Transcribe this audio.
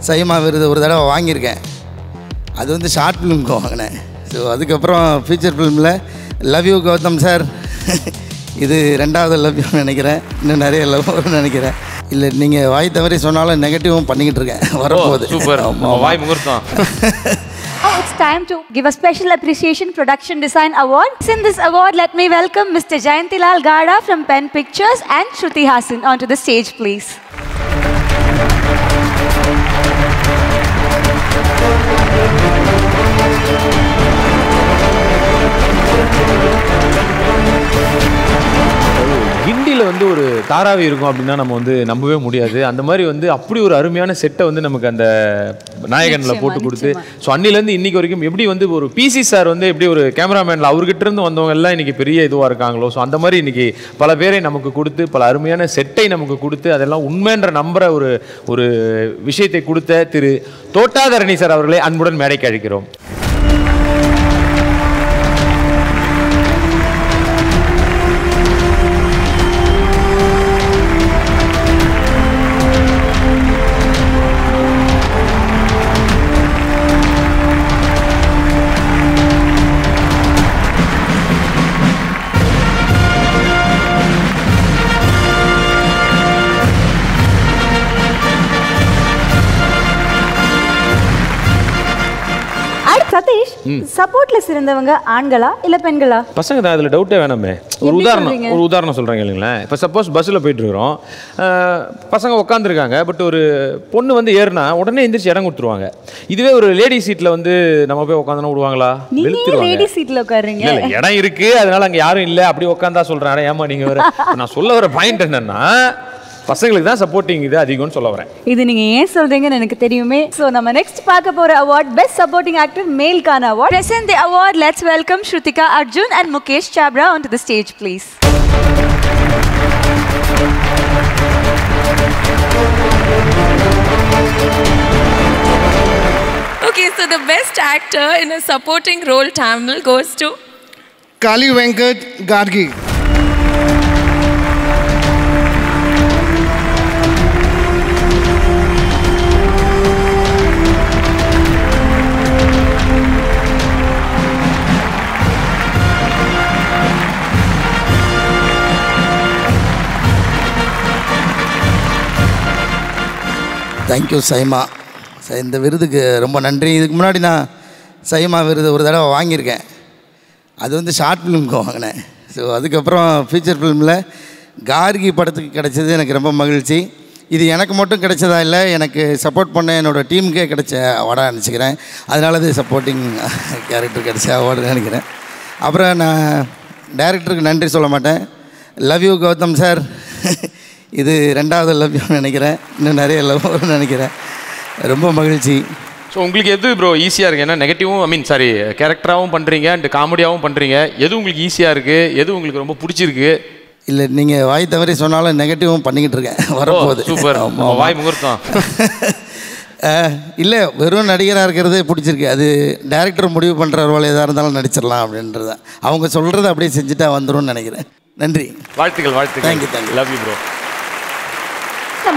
சைமா விருது ஒரு தடவை வாங்கியிருக்கேன் அது வந்து ஷார்ட் ஃபிலிம்க்கு வாங்கினேன் ஸோ அதுக்கப்புறம் ஃபீச்சர் ஃபிலிமில் லவ் யூ கௌதம் சார் இது ரெண்டாவது லவ் யூ நினைக்கிறேன் இன்னும் நிறைய லவ் நினைக்கிறேன் இல்லை நீங்கள் வாய் தவறி சொன்னாலும் நெகட்டிவும் பண்ணிக்கிட்டு இருக்கேன் வரப்போகுது சூப்பர் ஆமா, ஆமா. வாய் முகூர்த்தம் Now it's time to give a special appreciation production design award. In this award, let me welcome Mr. Jayantilal Gada from Pen Pictures and Shruti Hassan onto the stage, please. கிண்டியில் வந்து ஒரு தாராவி இருக்கும் அப்படின்னா நம்ம வந்து நம்பவே முடியாது அந்த மாதிரி வந்து அப்படி ஒரு அருமையான செட்டை வந்து நமக்கு அந்த நாயகனில் போட்டு கொடுத்து ஸோ அன்னிலேருந்து இன்னைக்கு வரைக்கும் எப்படி வந்து ஒரு பிசி சார் வந்து எப்படி ஒரு கேமராமேனில் அவர்கிட்ட இருந்து வந்தவங்க எல்லாம் இன்னைக்கு பெரிய இதுவாக இருக்காங்களோ ஸோ அந்த மாதிரி இன்னைக்கு பல பேரை நமக்கு கொடுத்து பல அருமையான செட்டை நமக்கு கொடுத்து அதெல்லாம் உண்மைன்ற நம்புற ஒரு ஒரு விஷயத்தை கொடுத்த திரு தோட்டாதரணி சார் அவர்களை அன்புடன் மேடைக்கு அழைக்கிறோம் அடுத்து சதீஷ் சப்போர்ட்லெஸ் இருந்தவங்க ஆண்களா இல்ல பெண்களா பசங்க தான் அதில் டவுட்டே வேணாமே ஒரு எப்படி உதாரணம் சொல்றீங்க? ஒரு உதாரணம் சொல்கிறேங்க இல்லைங்களேன் இப்போ சப்போஸ் பஸ்ஸில் போயிட்டு இருக்கிறோம் அஹ், பசங்க உட்காந்துருக்காங்க பட் ஒரு பொண்ணு வந்து ஏறுனா உடனே எந்திரிச்சு இடம் கொடுத்துருவாங்க இதுவே ஒரு லேடி சீட்டில் வந்து நம்ம போய் உட்காந்தோன்னா விடுவாங்களா நீங்க வெளுத்துருவாங்க லேடி சீட்ல உட்காருங்க இல்ல இல்ல இடம் இருக்கு அதனால அங்க யாரும் இல்ல அப்படி உட்காந்தா சொல்றேன் ஏமா நீங்க வேற இப்ப நான் சொல்ல வர பாயிண்ட் என்னன்னா பசங்களுக்கு தான் சப்போர்ட்டிங் இது அதிகம்னு சொல்ல வரேன் இது நீங்க ஏன் சொல்றீங்கன்னு எனக்கு தெரியுமே சோ நம்ம நெக்ஸ்ட் பார்க்க போற அவார்ட் பெஸ்ட் சப்போர்ட்டிங் ஆக்டர் மேல்கான award present the award let's welcome shrutika arjun and mukesh chabra onto the stage please Okay, so the best actor in a supporting role Tamil goes to Kali Venkat Gargi. Thank you SIIMA ச- இந்த விருதுக்கு ரொம்ப நன்றி இதுக்கு முன்னாடி நான் சைமா விருது ஒரு தடவை வாங்கியிருக்கேன் அது வந்து ஷார்ட் ஃபிலிம்க்கு வாங்கினேன் ஸோ அதுக்கப்புறம் ஃபீச்சர் ஃபிலிமில் கார்கி படத்துக்கு கிடைச்சது எனக்கு ரொம்ப மகிழ்ச்சி இது எனக்கு மட்டும் கிடைச்சதா இல்லை எனக்கு சப்போர்ட் பண்ண என்னோடய டீமுக்கே கிடைச்ச அவார்டாக நினச்சிக்கிறேன் அதனால இது சப்போர்ட்டிங் கேரக்டர் கிடைச்ச அவார்டு நினைக்கிறேன் அப்புறம் நான் டைரக்டருக்கு நன்றி சொல்ல மாட்டேன் லவ் யூ கௌதம் சார் இது ரெண்டாவது லவ் யூ நினைக்கிறேன் இன்னும் நிறைய லவ் நினைக்கிறேன் ரொம்ப மகிழ்ச்சி ஸோ உங்களுக்கு எது ப்ரோ ஈஸியாக இருக்குது ஏன்னா நெகட்டிவும் ஐ மீன் சாரி கேரக்டராகவும் பண்ணுறீங்க அண்ட் காமெடியாகவும் பண்ணுறீங்க எது உங்களுக்கு ஈஸியாக இருக்குது எது உங்களுக்கு ரொம்ப பிடிச்சிருக்கு இல்லை நீங்கள் வாய் தவறி சொன்னாலும் நெகட்டிவும் பண்ணிக்கிட்டு இருக்கேன் வரப்போகுது சூப்பர் ஆமா, ஆமா. வாய் முகூர்த்தம் இல்லை வெறும் நடிகராக இருக்கிறதே பிடிச்சிருக்கு அது டேரக்டர் முடிவு பண்ணுற ரோல் எதாக இருந்தாலும் நடிச்சிடலாம் அப்படின்றது அவங்க சொல்கிறத அப்படியே செஞ்சுட்டா வந்துரும்னு நினைக்கிறேன் நன்றி வாழ்த்துக்கள் வாழ்த்துக்கள் Thank you, thank you. Love you bro